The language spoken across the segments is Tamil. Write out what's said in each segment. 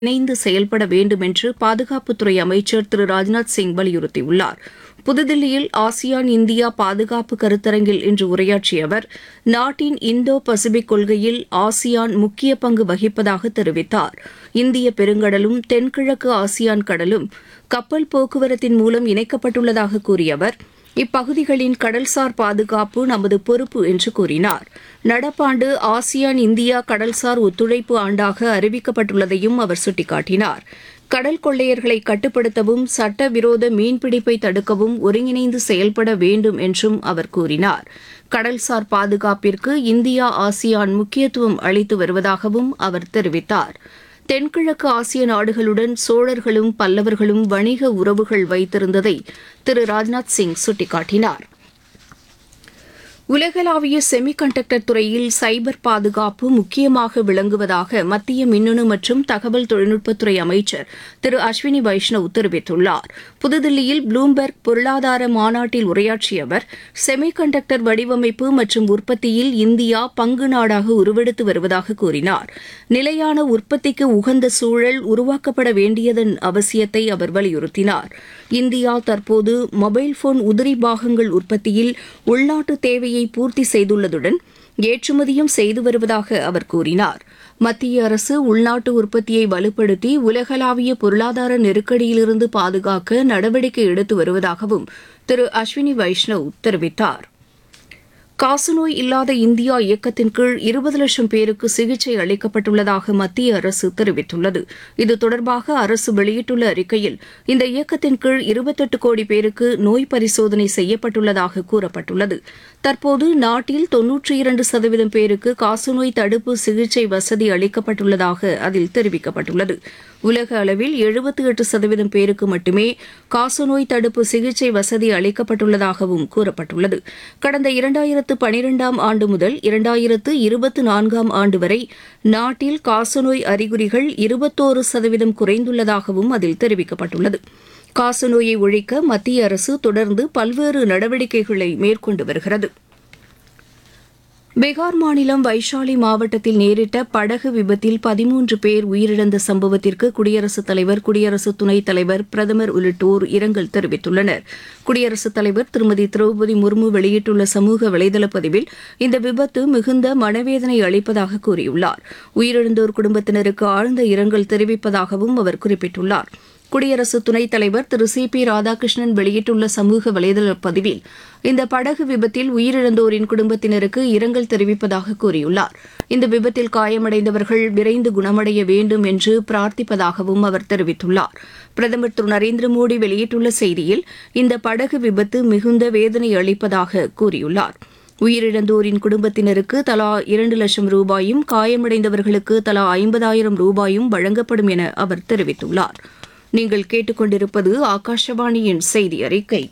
இணைந்து செயல்பட வேண்டும் என்று பாதுகாப்புத்துறை அமைச்சர் திரு ராஜ்நாத் சிங் வலியுறுத்தியுள்ளார் புதுதில்லியில் ஆசியான் இந்தியா பாதுகாப்பு கருத்தரங்கில் இன்று உரையாற்றிய அவர் நாட்டின் இந்தோ பசிபிக் கொள்கையில் ஆசியான் முக்கிய பங்கு வகிப்பதாக தெரிவித்தார் இந்திய பெருங்கடலும் தென்கிழக்கு ஆசியான் கடலும் கப்பல் போக்குவரத்தின் மூலம் இணைக்கப்பட்டுள்ளதாக கூறிய அவர் இப்பகுதிகளின் கடல்சார் பாதுகாப்பு நமது பொறுப்பு என்று கூறினார் நடப்பாண்டு ஆசியான் இந்தியா கடல்சார் ஒத்துழைப்பு ஆண்டாக அறிவிக்கப்பட்டுள்ளதையும் அவர் சுட்டிக்காட்டினார் கடல் கொள்ளையர்களை கட்டுப்படுத்தவும் சட்டவிரோத மீன்பிடிப்பை தடுக்கவும் ஒருங்கிணைந்து செயல்பட வேண்டும் என்றும் அவர் கூறினார் கடல்சார் பாதுகாப்பிற்கு இந்தியா ஆசியான் முக்கியத்துவம் அளித்து வருவதாகவும் அவர் தெரிவித்தார் தென்கிழக்கு ஆசிய நாடுகளுடன் சோழர்களும் பல்லவர்களும் வணிக உறவுகள் வைத்திருந்ததை திரு ராஜ்நாத் சிங் சுட்டிக்காட்டினார் உலகளாவிய செமிகண்டக்டர் துறையில் சைபர் பாதுகாப்பு முக்கியமாக விளங்குவதாக மத்திய மின்னணு மற்றும் தகவல் தொழில்நுட்பத்துறை அமைச்சர் திரு அஸ்வினி வைஷ்ணவ் தெரிவித்துள்ளார் புதுதில்லியில் ப்ளூம்பெர்க் பொருளாதார மாநாட்டில் உரையாற்றிய அவர் செமிகண்டக்டர் வடிவமைப்பு மற்றும் உற்பத்தியில் இந்தியா பங்கு நாடாக உருவெடுத்து வருவதாக கூறினார் நிலையான உற்பத்திக்கு உகந்த சூழல் உருவாக்கப்பட வேண்டியதன் அவசியத்தை அவர் வலியுறுத்தினார் இந்தியா தற்போது மொபைல் போன் உதிரி பாகங்கள் உற்பத்தியில் உள்நாட்டு தேவையை பூர்த்தி செய்துள்ளதுடன் ஏற்றுமதியும் செய்து வருவதாக அவர் கூறினார் மத்திய அரசு உள்நாட்டு உற்பத்தியை வலுப்படுத்தி உலகளாவிய பொருளாதார நெருக்கடியிலிருந்து பாதுகாக்க நடவடிக்கை எடுத்து வருவதாகவும் திரு அஸ்வினி வைஷ்ணவ் தெரிவித்தார் காசநோய் இல்லாத இந்தியா இயக்கத்தின் கீழ் இருபது லட்சம் பேருக்கு சிகிச்சை அளிக்கப்பட்டுள்ளதாக மத்திய அரசு தெரிவித்துள்ளது இது தொடர்பாக அரசு வெளியிட்டுள்ள அறிக்கையில் இந்த இயக்கத்தின் கீழ் இருபத்தெட்டு கோடி பேருக்கு நோய் பரிசோதனை செய்யப்பட்டுள்ளதாக கூறப்பட்டுள்ளது தற்போது நாட்டில் தொன்னூற்றி இரண்டு சதவீதம் பேருக்கு காசநோய் தடுப்பு சிகிச்சை வசதி அளிக்கப்பட்டுள்ளதாக அதில் தெரிவிக்கப்பட்டுள்ளது உலக அளவில் எழுபத்தி எட்டு சதவீதம் பேருக்கு மட்டுமே காசநோய் தடுப்பு சிகிச்சை வசதி அளிக்கப்பட்டுள்ளதாகவும் கூறப்பட்டுள்ளது கடந்த இரண்டாயிரத்து பனிரெண்டாம் ஆண்டு முதல் இரண்டாயிரத்து இருபத்தி நான்காம் ஆண்டு வரை நாட்டில் காசநோய் அறிகுறிகள் இருபத்தோரு சதவீதம் குறைந்துள்ளதாகவும் அதில் தெரிவிக்கப்பட்டுள்ளது காசநோயை ஒழிக்க மத்திய அரசு தொடர்ந்து பல்வேறு நடவடிக்கைகளை மேற்கொண்டு வருகிறது பீகார் மாநிலம் வைஷாலி மாவட்டத்தில் நேரிட்ட படகு விபத்தில் பதிமூன்று பேர் உயிரிழந்த சம்பவத்திற்கு குடியரசுத் தலைவர் குடியரசு துணைத் தலைவர் பிரதமர் உள்ளிட்டோர் இரங்கல் தெரிவித்துள்ளனர் குடியரசுத் தலைவர் திருமதி திரௌபதி முர்மு வெளியிட்டுள்ள சமூக வலைதள பதிவில் இந்த விபத்து மிகுந்த மனவேதனை அளிப்பதாக கூறியுள்ளார் உயிரிழந்தோர் குடும்பத்தினருக்கு ஆழ்ந்த இரங்கல் தெரிவிப்பதாகவும் அவர் குறிப்பிட்டுள்ளார் குடியரசு துணைத் தலைவர் திரு சி பி ராதாகிருஷ்ணன் வெளியிட்டுள்ள சமூக வலைதள பதிவில் இந்த படகு விபத்தில் உயிரிழந்தோரின் குடும்பத்தினருக்கு இரங்கல் தெரிவிப்பதாக கூறியுள்ளார் இந்த விபத்தில் காயமடைந்தவர்கள் விரைந்து குணமடைய வேண்டும் என்று பிரார்த்திப்பதாகவும் அவர் தெரிவித்துள்ளார் பிரதமர் திரு நரேந்திர மோடி வெளியிட்டுள்ள செய்தியில் இந்த படகு விபத்து மிகுந்த வேதனை அளிப்பதாக கூறியுள்ளார் உயிரிழந்தோரின் குடும்பத்தினருக்கு தலா இரண்டு லட்சம் ரூபாயும் காயமடைந்தவர்களுக்கு தலா ஐம்பதாயிரம் ரூபாயும் வழங்கப்படும் என அவர் தெரிவித்துள்ளார் நீங்கள் கேட்டுக்கொண்டிருப்பது ஆகாஷவாணியின் செய்தி அறிக்கை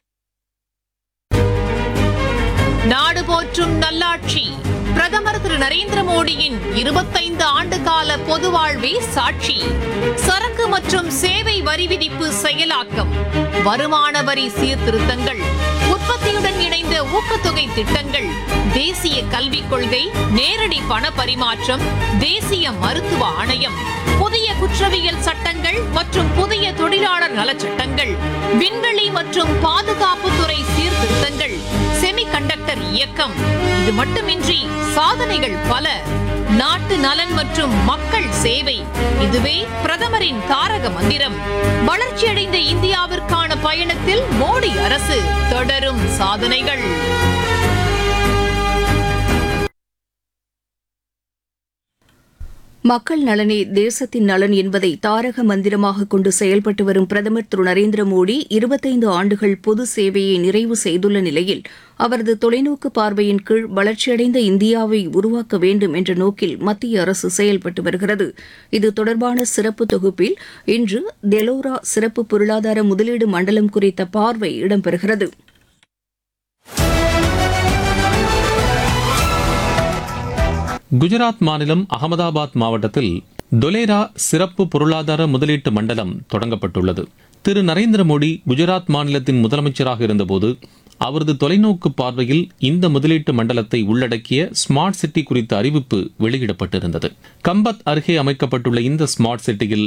நாடு போற்றும் நல்லாட்சி பிரதமர் திரு நரேந்திர மோடியின் இருபத்தைந்து ஆண்டு கால பொது வாழ்வே சாட்சி சரக்கு மற்றும் சேவை வரி விதிப்பு செயலாக்கம் வருமான வரி சீர்திருத்தங்கள் உற்பத்தியுடன் இணைந்த ஊக்கத்தொகை திட்டங்கள் தேசிய கல்விக் கொள்கை நேரடி பண பரிமாற்றம் தேசிய மருத்துவ ஆணையம் புதிய குற்றவியல் சட்டங்கள் மற்றும் புதிய தொழிலாளர் நலச்சட்டங்கள் விண்வெளி மற்றும் பாதுகாப்புத்துறை சீர்திருத்தங்கள் செமிகண்டக்டர் இயக்கம் இது மட்டுமின்றி சாதனைகள் பல நாட்டு நலன் மற்றும் மக்கள் சேவை இதுவே பிரதமரின் தாரக மந்திரம் வளர்ச்சியடைந்த இந்தியாவிற்கான பயணத்தில் மோடி அரசு தொடரும் சாதனைகள் மக்கள் நலனே தேசத்தின் நலன் என்பதை தாரக மந்திரமாக கொண்டு செயல்பட்டு வரும் பிரதமர் திரு நரேந்திர மோடி இருபத்தைந்து ஆண்டுகள் பொது சேவையை நிறைவு செய்துள்ள நிலையில் அவரது தொலைநோக்கு பார்வையின் கீழ் வளர்ச்சியடைந்த இந்தியாவை உருவாக்க வேண்டும் என்ற நோக்கில் மத்திய அரசு செயல்பட்டு வருகிறது இது தொடர்பான சிறப்பு தொகுப்பில் இன்று டெலோரா சிறப்பு பொருளாதார முதலீடு மண்டலம் குறித்த பார்வை இடம்பெறுகிறது குஜராத் மாநிலம் அகமதாபாத் மாவட்டத்தில் தொலேரா சிறப்பு பொருளாதார முதலீட்டு மண்டலம் தொடங்கப்பட்டுள்ளது திரு நரேந்திர மோடி குஜராத் மாநிலத்தின் முதலமைச்சராக இருந்தபோது அவரது தொலைநோக்கு பார்வையில் இந்த முதலீட்டு மண்டலத்தை உள்ளடக்கிய ஸ்மார்ட் சிட்டி குறித்த அறிவிப்பு வெளியிடப்பட்டிருந்தது கம்பத் அருகே அமைக்கப்பட்டுள்ள இந்த ஸ்மார்ட் சிட்டியில்